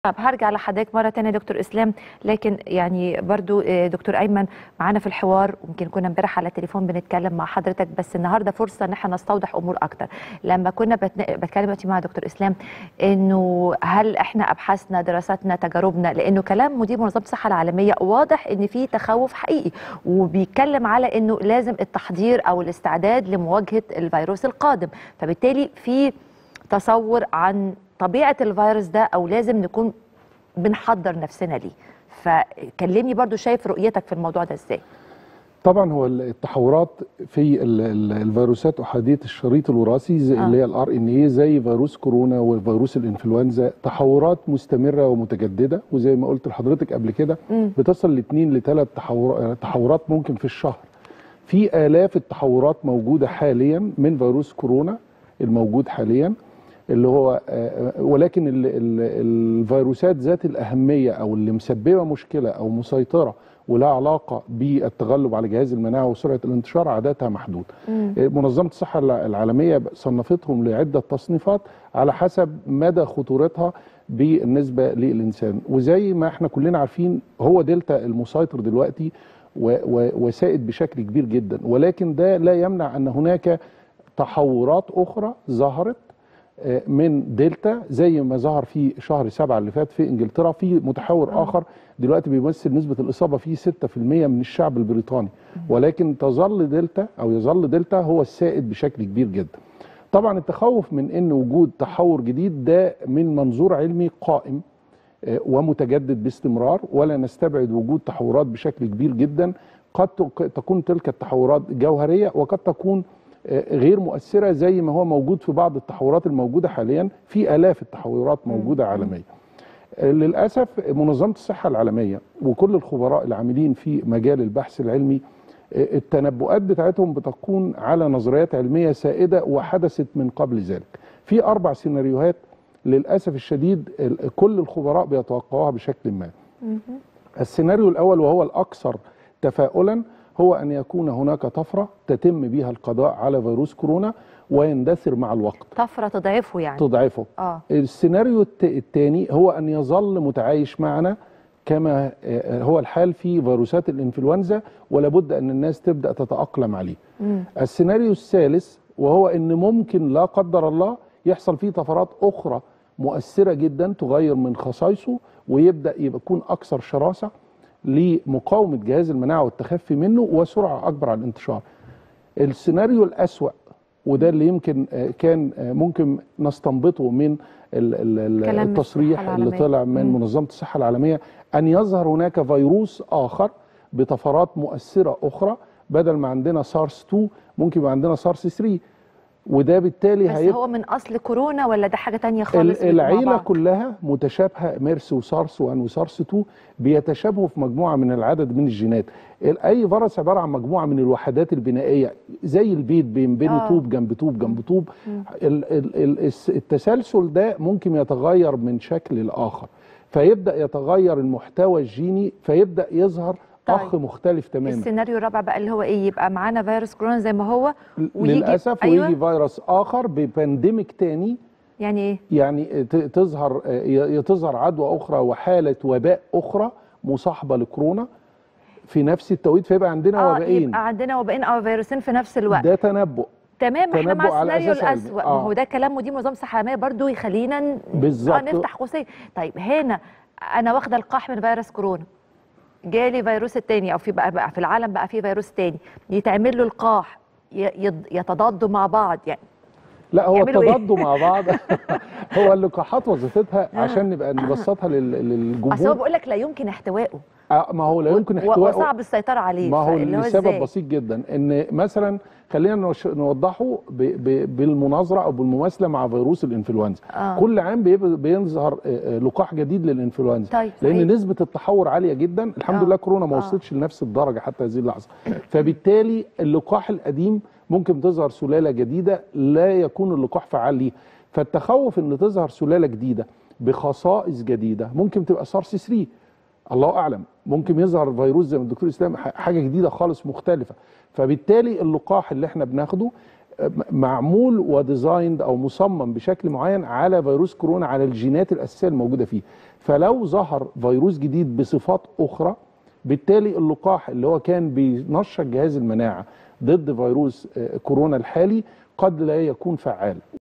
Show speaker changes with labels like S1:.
S1: طب هرجع لحضرتك مرة تانية دكتور إسلام لكن يعني برضو آه، دكتور أيمن معانا في الحوار ويمكن كنا امبارح على التليفون بنتكلم مع حضرتك بس النهاردة فرصة إن احنا نستوضح أمور أكتر لما كنا بتن... بتكلم دلوقتي مع دكتور إسلام إنه هل احنا أبحاثنا دراساتنا تجاربنا لأنه كلام مدير منظمة الصحة العالمية واضح إن في تخوف حقيقي وبيتكلم على إنه لازم التحضير أو الاستعداد لمواجهة الفيروس القادم فبالتالي في تصور عن طبيعه الفيروس ده او لازم نكون بنحضر نفسنا ليه فكلمني برضو شايف رؤيتك في الموضوع ده ازاي
S2: طبعا هو التحورات في ال- ال- الفيروسات احاديه الشريط الوراثي زي
S1: آه.
S2: اللي هي الار ان اي زي فيروس كورونا وفيروس الانفلونزا تحورات مستمره ومتجدده وزي ما قلت لحضرتك قبل كده
S1: مم.
S2: بتصل لاثنين لثلاث تحور تحورات ممكن في الشهر في آلاف التحورات موجودة حاليا من فيروس كورونا الموجود حاليا اللي هو آه، ولكن ال- ال- الفيروسات ذات الأهمية أو اللي مسببة مشكلة أو مسيطرة ولها علاقة بالتغلب على جهاز المناعة وسرعة الانتشار عددها محدود
S1: مم.
S2: آه، منظمة الصحة الع- العالمية صنفتهم لعدة تصنيفات على حسب مدى خطورتها بالنسبة للإنسان وزي ما احنا كلنا عارفين هو دلتا المسيطر دلوقتي و- و- وسائد بشكل كبير جدا ولكن ده لا يمنع أن هناك تحورات أخرى ظهرت آه، من دلتا زي ما ظهر في شهر سبعة اللي فات في انجلترا في متحور
S1: آه.
S2: اخر دلوقتي بيمثل نسبه الاصابه فيه 6% من الشعب البريطاني ولكن تظل دلتا او يظل دلتا هو السائد بشكل كبير جدا طبعا التخوف من ان وجود تحور جديد ده من منظور علمي قائم آه، ومتجدد باستمرار ولا نستبعد وجود تحورات بشكل كبير جدا قد تك- تكون تلك التحورات جوهريه وقد تكون آه، غير مؤثره زي ما هو موجود في بعض التحورات الموجوده حاليا في الاف التحورات موجوده عالميا. آه، للاسف منظمه الصحه العالميه وكل الخبراء العاملين في مجال البحث العلمي آه، التنبؤات بتاعتهم بتكون على نظريات علميه سائده وحدثت من قبل ذلك. في اربع سيناريوهات للاسف الشديد ال- كل الخبراء بيتوقعوها بشكل ما.
S1: مهم.
S2: السيناريو الأول وهو الأكثر تفاؤلا هو أن يكون هناك طفرة تتم بها القضاء على فيروس كورونا ويندثر مع الوقت
S1: طفره تضعفه يعني
S2: تضعفه
S1: اه
S2: السيناريو الت- الثاني هو أن يظل متعايش معنا كما آه، هو الحال في فيروسات الإنفلونزا ولابد أن الناس تبدأ تتأقلم عليه
S1: مم.
S2: السيناريو الثالث وهو ان ممكن لا قدر الله يحصل فيه طفرات اخرى مؤثره جدا تغير من خصائصه ويبدا يبقى يكون اكثر شراسه لمقاومه جهاز المناعه والتخفي منه وسرعه اكبر على الانتشار. السيناريو الاسوا وده اللي يمكن آه، كان آه، ممكن نستنبطه من ال- ال-
S1: كلام
S2: ال- التصريح
S1: الصحة
S2: اللي
S1: العالمية.
S2: طلع من
S1: مم.
S2: منظمه الصحه العالميه ان يظهر هناك فيروس اخر بطفرات مؤثره اخرى بدل ما عندنا سارس 2 ممكن يبقى عندنا سارس 3 وده بالتالي
S1: بس
S2: هيبقى
S1: هو من اصل كورونا ولا ده حاجه تانية خالص
S2: ال-
S1: مع
S2: العيله
S1: بعض؟
S2: كلها متشابهه ميرس وسارس 1 وسارس 2 بيتشابهوا في مجموعه من العدد من الجينات ال- اي فيروس عباره عن مجموعه من الوحدات البنائيه زي البيت بينبني
S1: آه.
S2: طوب جنب طوب جنب طوب ال- ال- ال- الس- التسلسل ده ممكن يتغير من شكل لاخر فيبدا يتغير المحتوى الجيني فيبدا يظهر
S1: طيب.
S2: اخ مختلف تماما
S1: السيناريو الرابع بقى اللي هو ايه يبقى معانا فيروس كورونا زي ما هو ويجي
S2: للاسف
S1: أيوة.
S2: ويجي فيروس اخر ببانديميك تاني
S1: يعني ايه
S2: يعني ت- تظهر ي- تظهر عدوى اخرى وحاله وباء اخرى مصاحبه لكورونا في نفس التوقيت فيبقى عندنا
S1: اه
S2: وبائين
S1: يبقى عندنا وبائين او فيروسين في نفس الوقت
S2: ده تنبؤ
S1: تمام احنا مع
S2: تنبؤ على
S1: السيناريو
S2: أساس علمي.
S1: الاسوء ما
S2: آه.
S1: هو ده كلام مدير منظمه الصحه العالميه برضو يخلينا ن-
S2: بالظبط.
S1: آه نفتح قوسين طيب هنا انا واخده اللقاح من فيروس كورونا جالي فيروس التاني او في بقى, بقى في العالم بقى في فيروس تاني يتعمل له لقاح ي- يض- يتضادوا مع بعض يعني
S2: لا هو
S1: يعملوا إيه؟
S2: التضاد مع بعض هو اللقاحات وظيفتها عشان نبقى نبسطها لل-
S1: اصل هو
S2: للجمهور
S1: بيقول لك لا يمكن احتوائه
S2: آه، ما هو لا يمكن
S1: و-
S2: احتوائه
S1: وصعب السيطره عليه
S2: ما هو
S1: فاللي
S2: لسبب
S1: إزاي؟
S2: بسيط جدا ان مثلا خلينا نوش- نوضحه ب- ب- بالمناظره او بالمماثله مع فيروس الانفلونزا
S1: آه.
S2: كل عام بيب- بيظهر آه، آه، لقاح جديد للانفلونزا
S1: طيب،
S2: لان
S1: صحيح.
S2: نسبه التحور عاليه جدا الحمد
S1: آه.
S2: لله كورونا ما
S1: آه.
S2: وصلتش لنفس الدرجه حتى هذه اللحظه فبالتالي اللقاح القديم ممكن تظهر سلاله جديده لا يكون اللقاح فعال ليه فالتخوف ان تظهر سلاله جديده بخصائص جديده ممكن تبقى سارس 3 الله اعلم ممكن يظهر فيروس زي ما الدكتور اسلام ح- حاجه جديده خالص مختلفه فبالتالي اللقاح اللي احنا بناخده آه، معمول وديزايند او مصمم بشكل معين على فيروس كورونا على الجينات الاساسيه الموجوده فيه فلو ظهر فيروس جديد بصفات اخرى بالتالي اللقاح اللي هو كان بينشط جهاز المناعه ضد فيروس آه، كورونا الحالي قد لا يكون فعال